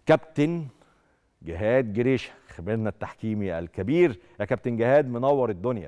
كابتن جهاد جريشه خبيرنا التحكيمي الكبير يا كابتن جهاد منور الدنيا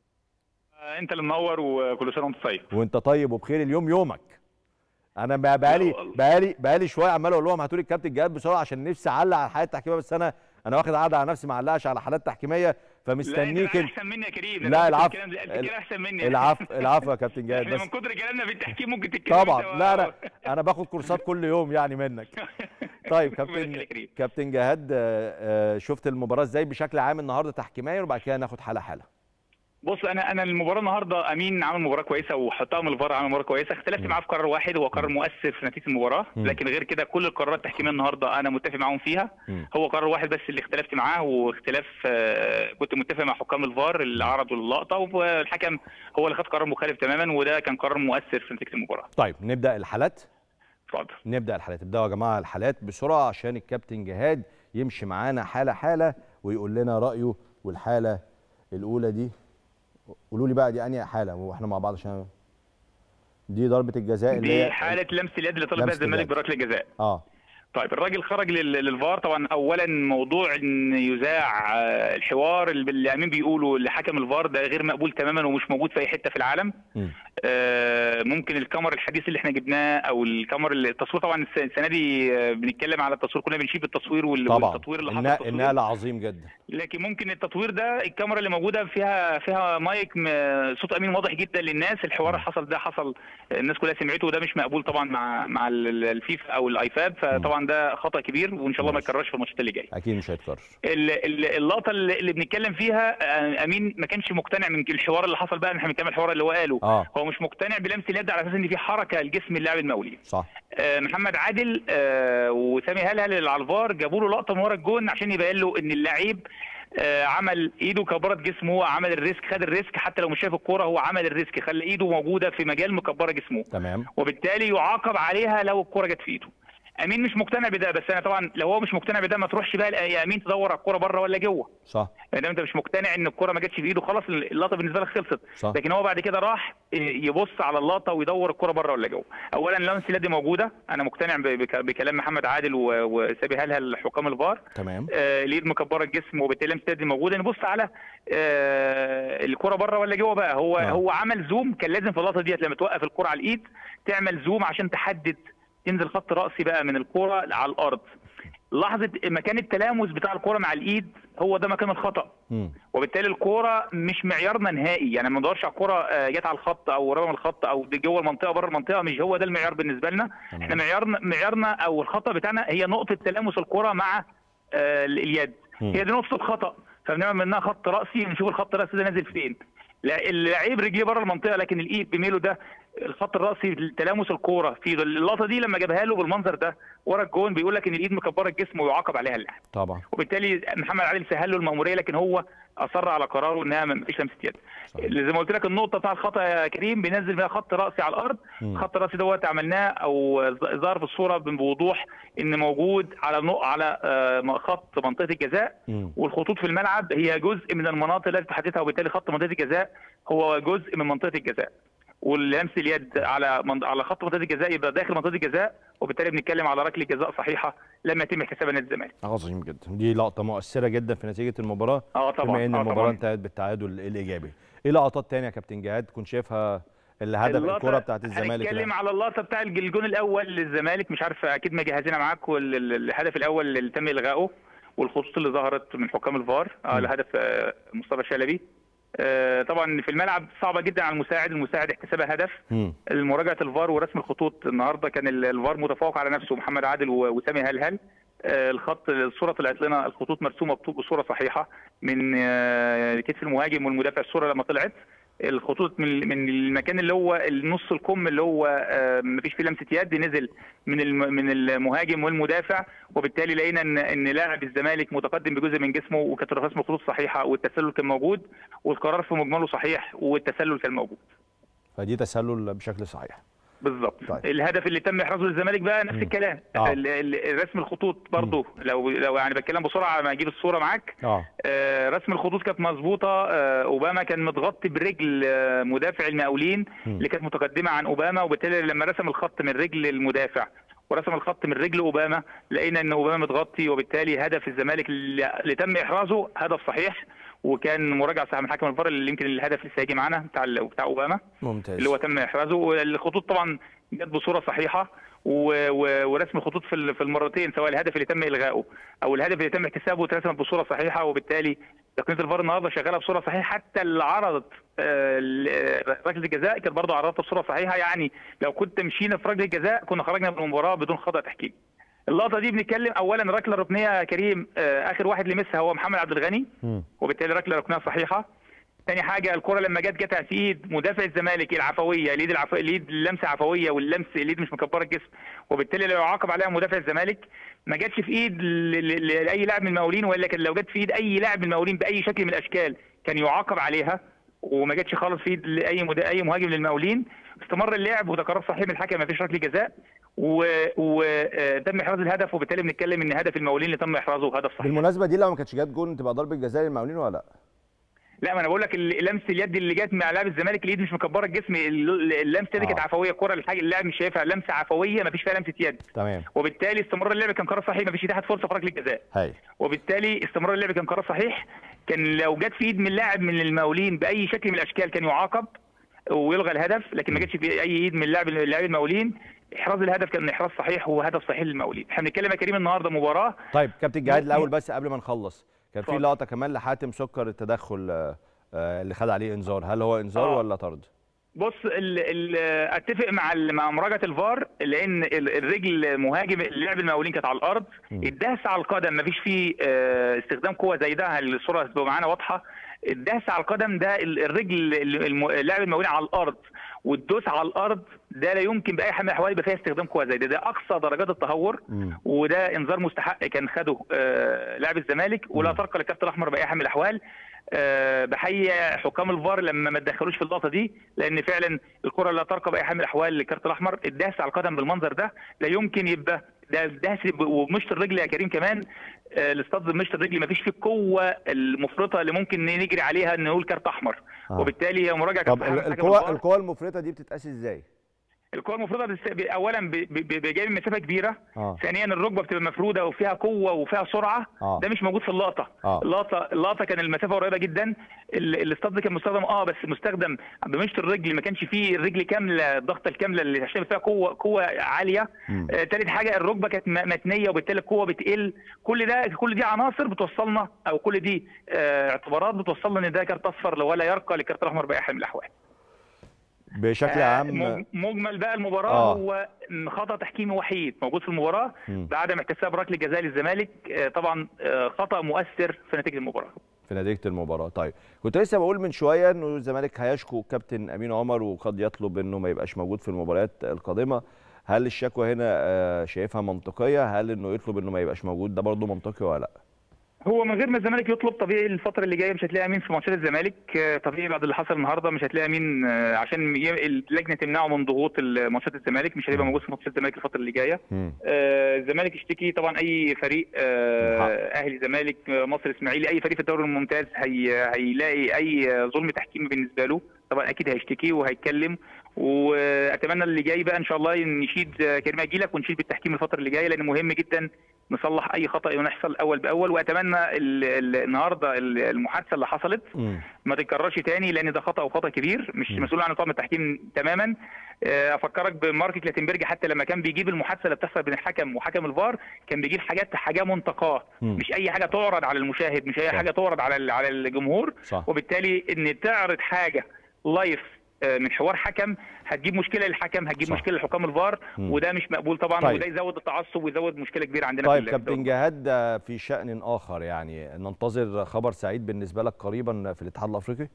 انت اللي منور وكل سنه وانت طيب وانت طيب وبخير اليوم يومك انا بقى- بقالي بقالي بقالي شويه عمال اقول لهم هاتوا لي الكابتن جهاد بسرعه عشان نفسي اعلق على الحالات التحكيميه بس انا انا واخد عاده على نفسي ما اعلقش على حالات تحكيميه فمستنيك لا انت احسن مني يا كريم لا العفو الكلام ده الكلام احسن مني العفو العفو يا كابتن جهاد احنا بس من كتر كلامنا في التحكيم ممكن تتكلم طبعا انت و- لا انا انا باخد كورسات كل يوم يعني منك طيب ربنا كابتن يخليك يا كريم. كابتن جهاد آه، آه، شفت المباراه ازاي بشكل عام النهارده تحكيميا وبعد كده ناخد حاله حاله بص انا انا المباراه النهارده امين عمل مباراه كويسه وحطها من الفار عمل مباراه كويسه اختلفت معاه في قرار واحد هو قرار مؤثر في نتيجه المباراه مم. لكن غير كده كل القرارات التحكيميه النهارده انا متفق معاهم فيها مم. هو قرار واحد بس اللي اختلفت معاه واختلاف آه، كنت متفق مع حكام الفار اللي عرضوا اللقطه والحكم هو اللي خد قرار مخالف تماما وده كان قرار مؤثر في نتيجه المباراه طيب نبدا الحالات اتفضل نبدا الحالات ابداوا يا جماعه الحالات بسرعه عشان الكابتن جهاد يمشي معانا حاله حاله ويقول لنا رايه والحاله الاولى دي قولوا لي بقى دي انهي حاله واحنا مع بعض عشان دي ضربه الجزاء اللي دي هي حاله لمس اليد اللي طلب لمس بها الزمالك اليد. بركله جزاء اه طيب الراجل خرج لل- للفار طبعا اولا موضوع ان يذاع آه، الحوار اللي اللي امين بيقوله لحكم الفار ده غير مقبول تماما ومش موجود في اي حته في العالم مم. آه، ممكن الكاميرا الحديث اللي احنا جبناه او الكاميرا اللي التصوير طبعا الس- السنه دي آه، بنتكلم على التصوير كلنا بنشيب التصوير وال- طبعا والتطوير اللي حصل النقل التصوير. النقل عظيم جدا لكن ممكن التطوير ده الكاميرا اللي موجوده فيها فيها مايك م- صوت امين واضح جدا للناس الحوار اللي حصل ده حصل الناس كلها سمعته وده مش مقبول طبعا مع مع ال- ال- الفيفا او الايفاب فطبعا ده خطا كبير وان شاء الله ما ماشي. يتكررش في الماتشات اللي جايه اكيد مش هيتكرر ال- ال- اللقطه اللي اللي بنتكلم فيها آه، امين ما كانش مقتنع من الحوار اللي حصل بقى احنا بنتكلم الحوار اللي هو قاله اه هو مش مقتنع بلمس اليد على اساس ان في حركه لجسم اللاعب المقاولين صح آه، محمد عادل آه، وسامي هلهل اللي على الفار جابوا له لقطه من ورا الجون عشان يبين له ان اللعيب آه، عمل ايده كبرت جسمه هو عمل الريسك خد الريسك حتى لو مش شايف الكوره هو عمل الريسك خلى ايده موجوده في مجال مكبره جسمه تمام وبالتالي يعاقب عليها لو الكوره جت في ايده امين مش مقتنع بده بس انا طبعا لو هو مش مقتنع بده ما تروحش بقى يا امين تدور على الكوره بره ولا جوه صح ما دام انت مش مقتنع ان الكوره ما جاتش في ايده خلاص اللقطه بالنسبه لك خلصت صح لكن هو بعد كده راح يبص على اللقطه ويدور الكره بره ولا جوه اولا لمس اليد موجوده انا مقتنع ب- بك- بكلام محمد عادل و- وسابي هلهل حكام الفار تمام آه، اليد مكبره الجسم وبالتالي لمس اليد موجوده نبص على آه، الكره بره ولا جوه بقى هو آه. هو عمل زوم كان لازم في اللقطه ديت لما توقف الكره على الايد تعمل زوم عشان تحدد تنزل خط راسي بقى من الكره على الارض لحظه مكان التلامس بتاع الكره مع الايد هو ده مكان الخطا مم. وبالتالي الكوره مش معيارنا نهائي يعني ما ندورش على الكوره آه، جت على الخط او قريبه من الخط او دي جوه المنطقه بره المنطقه مش هو ده المعيار بالنسبه لنا تمام. احنا معيارنا معيارنا او الخطا بتاعنا هي نقطه تلامس الكوره مع آه، اليد مم. هي دي نقطه الخطا فبنعمل منها خط راسي نشوف الخط الراسي ده نازل فين لا اللعيب رجليه بره المنطقه لكن الايد بميله ده الخط الراسي تلامس الكوره في اللقطه دي لما جابها له بالمنظر ده ورا الجون بيقول لك ان الايد مكبره الجسم ويعاقب عليها اللاعب طبعا وبالتالي محمد عادل سهل له المأمورية لكن هو أصر على قراره إنها ما فيش لمسة يد. صحيح. اللي زي ما قلت لك النقطة بتاع الخطأ يا كريم بينزل بيها خط رأسي على الأرض، مم. الخط الرأسي دوت عملناه أو ظ- ظهر في الصورة بوضوح إن موجود على نق- على آه، خط منطقة الجزاء مم. والخطوط في الملعب هي جزء من المناطق التي تحددها وبالتالي خط منطقة الجزاء هو جزء من منطقة الجزاء. واللمس اليد على من... على خط منطقه الجزاء يبقى داخل منطقه الجزاء وبالتالي بنتكلم على ركله جزاء صحيحه لم يتم احتسابها نادي الزمالك. عظيم جدا دي لقطه مؤثره جدا في نتيجه المباراه اه طبعا بما ان آه المباراه طبعا. انتهت بالتعادل الايجابي ايه لقطات تانية يا كابتن جهاد كنت شايفها اللي هدف اللقطة- الكره بتاعت الزمالك هنتكلم اللي- على اللقطه بتاع الج- الجون الاول للزمالك مش عارف اكيد مجهزينها معاك والهدف الاول اللي تم الغائه والخطوط اللي ظهرت من حكام الفار اه م. لهدف آه، مصطفى شلبي آه، طبعا في الملعب صعبه جدا على المساعد المساعد احتسابها هدف مم. مراجعه الفار ورسم الخطوط النهارده كان ال- الفار متفوق على نفسه محمد عادل و- وسامي هلهل آه، الخط الصوره طلعت لنا الخطوط مرسومه بط- بصوره صحيحه من آه، كتف المهاجم والمدافع الصوره لما طلعت الخطوط من من المكان اللي هو النص الكم اللي هو آه، مفيش فيه لمسه يد نزل من الم- من المهاجم والمدافع وبالتالي لقينا ان ان لاعب الزمالك متقدم بجزء من جسمه وكانت رسم الخطوط صحيحه والتسلل كان موجود والقرار في مجمله صحيح والتسلل كان موجود فدي تسلل بشكل صحيح بالظبط طيب. طيب. الهدف اللي تم احرازه للزمالك بقى نفس مم. الكلام آه. ال- ال- رسم الخطوط برضه لو لو يعني بتكلم بسرعه ما اجيب الصوره معاك اه آه، رسم الخطوط كانت مظبوطه آه، اوباما كان متغطي برجل آه، مدافع المقاولين مم. اللي كانت متقدمه عن اوباما وبالتالي لما رسم الخط من رجل المدافع ورسم الخط من رجل اوباما لقينا ان اوباما متغطي وبالتالي هدف الزمالك اللي اللي تم احرازه هدف صحيح وكان مراجعه صحيح من حكم الفار اللي يمكن الهدف لسه هيجي معانا بتاع ال- بتاع اوباما ممتاز اللي هو تم احرازه والخطوط طبعا جت بصوره صحيحه و... و... ورسم الخطوط في ال- في المرتين سواء الهدف اللي تم الغائه او الهدف اللي تم احتسابه اترسم بصوره صحيحه وبالتالي تقنيه الفار النهارده شغاله بصوره صحيحه حتى اللي عرضت آه، ال- ركله الجزاء كانت برضه عرضتها بصوره صحيحه يعني لو كنت مشينا في ركله الجزاء كنا خرجنا من المباراه بدون خطا تحكيمي. اللقطه دي بنتكلم اولا الركله الركنيه يا كريم آه، اخر واحد لمسها هو محمد عبد الغني مم. وبالتالي ركله ركنيه صحيحه تاني حاجه الكره لما جت جت في ايد مدافع الزمالك العفويه اليد العف... اليد اللمسه عفويه واللمس اليد مش مكبره الجسم وبالتالي لو يعاقب عليها مدافع الزمالك ما جاتش في ايد ل... ل... لاي لاعب من المقاولين ولا كان لو جت في ايد اي لاعب من المقاولين باي شكل من الاشكال كان يعاقب عليها وما جاتش خالص في ايد لاي مد... اي مهاجم للمقاولين استمر اللعب وده قرار صحيح من الحكم ما فيش ركله جزاء وتم احراز الهدف وبالتالي بنتكلم ان هدف المقاولين اللي تم احرازه هدف صحيح بالمناسبه دي لو ما كانتش جت جون تبقى ضربه جزاء للمقاولين ولا لا؟ لا ما انا بقول لك ال- لمس اليد اللي جت مع لاعب الزمالك اليد مش مكبره الجسم ال- اللمسه دي كانت آه. عفويه الكره الحاجه اللاعب مش شايفها لمسه عفويه ما فيش فيها لمسه يد تمام وبالتالي استمرار اللعب كان قرار صحيح ما فيش اتاحت فرصه في ركله جزاء هاي وبالتالي استمرار اللعب كان قرار صحيح كان لو جت في ايد من لاعب من المقاولين باي شكل من الاشكال كان يعاقب ويلغى الهدف لكن ما جاتش في اي ايد من لاعب من لاعبي المقاولين احراز الهدف كان احراز صحيح وهدف صحيح للمقاولين احنا بنتكلم يا كريم النهارده مباراه طيب كابتن جهاد الاول بس قبل ما نخلص كان في اتفضل. لقطه كمان لحاتم سكر التدخل آه، آه، اللي خد عليه انذار هل هو انذار آه. ولا طرد؟ بص ال ال اتفق مع ال- مع مراجعه الفار لان ال- الرجل مهاجم اللاعب المقاولين كانت على الارض مم. الدهس على القدم ما فيش فيه آه، استخدام قوه زي ده الصوره هتبقى معانا واضحه الدهس على القدم ده ال- الرجل ال- الم- اللاعب المقاولين على الارض والدوس على الارض ده لا يمكن باي حال من الاحوال يبقى فيها استخدام قوه زي ده ده اقصى درجات التهور مم. وده انذار مستحق كان خده آه، لاعب الزمالك ولا مم. ترقى للكارت الاحمر باي حال من الاحوال آه، بحيي حكام الفار لما ما تدخلوش في اللقطه دي لان فعلا الكره لا ترقى باي حال من الاحوال للكارت الاحمر الدهس على القدم بالمنظر ده لا يمكن يبقى ده دهس ومشط الرجل يا كريم كمان آه، الاصطاد بمشط الرجل ما فيش فيه القوه المفرطه اللي ممكن نجري عليها ان نقول كارت احمر آه. وبالتالي هي مراجعه طب كانت صحيحة ال- من حكم القوه الفار. القوه المفرطه دي بتتقاس ازاي؟ الكره المفروضه بس- ب- اولا ب- ب- ب- جايه من مسافه كبيره اه ثانيا الركبه بتبقى مفروده وفيها قوه وفيها سرعه اه ده مش موجود في اللقطه اه اللقطه اللقطه كان المسافه قريبه جدا ال- الاصطاد كان مستخدم اه بس مستخدم بمشط الرجل ما كانش فيه الرجل كامله الضغطه الكامله اللي عشان فيها قوه قوه عاليه مم. آه تالت حاجه الركبه كانت م- متنيه وبالتالي القوه بتقل كل ده كل دي عناصر بتوصلنا او كل دي آه اعتبارات بتوصلنا ان ده كارت اصفر ولا يرقى للكارت الاحمر باي حال من الاحوال بشكل آه، عام مج- مجمل بقى المباراه آه. هو خطا تحكيمي وحيد موجود في المباراه مم. بعدم احتساب ركله جزاء للزمالك آه، طبعا آه، خطا مؤثر في نتيجه المباراه في نتيجه المباراه طيب كنت لسه بقول من شويه انه الزمالك هيشكو كابتن امين عمر وقد يطلب انه ما يبقاش موجود في المباريات القادمه هل الشكوى هنا آه، شايفها منطقيه هل انه يطلب انه ما يبقاش موجود ده برضه منطقي ولا لا هو من غير ما الزمالك يطلب طبيعي الفتره اللي جايه مش هتلاقي امين في ماتشات الزمالك آه، طبيعي بعد اللي حصل النهارده مش هتلاقي امين آه، عشان ي- اللجنه تمنعه من ضغوط ماتشات الزمالك مش هيبقى مم. موجود في ماتشات الزمالك الفتره اللي جايه مم. آه، الزمالك يشتكي طبعا اي فريق آه، حق. اهلي زمالك آه، مصر اسماعيلي اي فريق في الدوري الممتاز هي هيلاقي اي ظلم تحكيمي بالنسبه له طبعا اكيد هيشتكي وهيتكلم واتمنى اللي جاي بقى ان شاء الله نشيد آه، كريم اجيلك ونشيد بالتحكيم الفتره اللي جايه لان مهم جدا نصلح اي خطا يحصل اول باول واتمنى ال- ال- النهارده ال- المحادثه اللي حصلت مم. ما تتكررش تاني لان ده خطا وخطا كبير مش م. مسؤول عنه طاقم التحكيم تماما آه، افكرك بمارك كلاتنبرج حتى لما كان بيجيب المحادثه اللي بتحصل بين الحكم وحكم الفار كان بيجيب حاجات حاجه منتقاه مم. مش اي حاجه تعرض على المشاهد مش اي صح. حاجه تعرض على ال- على الجمهور صح وبالتالي ان تعرض حاجه لايف آه، من حوار حكم هتجيب مشكله للحكم هتجيب صح. مشكله لحكام الفار مم. وده مش مقبول طبعا طيب. وده يزود التعصب ويزود مشكله كبيره عندنا طيب في ال- كابتن جهاد آه، في شأن آخر يعني ننتظر خبر سعيد بالنسبة لك قريبا في الاتحاد الأفريقي؟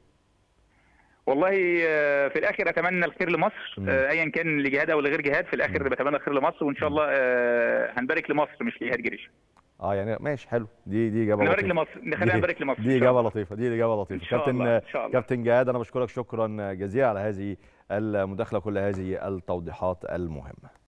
والله آه، في الاخر اتمنى الخير لمصر مم. آه، ايا كان لجهاد او لغير جهاد في الاخر مم. بتمنى الخير لمصر وان شاء الله آه، هنبارك لمصر مش لجهاد جريش اه يعني ماشي حلو دي دي إجابة نبارك لطيفة لمصر نخلينا دي- نبارك لمصر دي إن شاء إجابة الله. لطيفة دي إجابة لطيفة إن شاء كابتن الله، إن شاء الله. كابتن جهاد أنا بشكرك شكرا جزيلا على هذه المداخلة كل هذه التوضيحات المهمة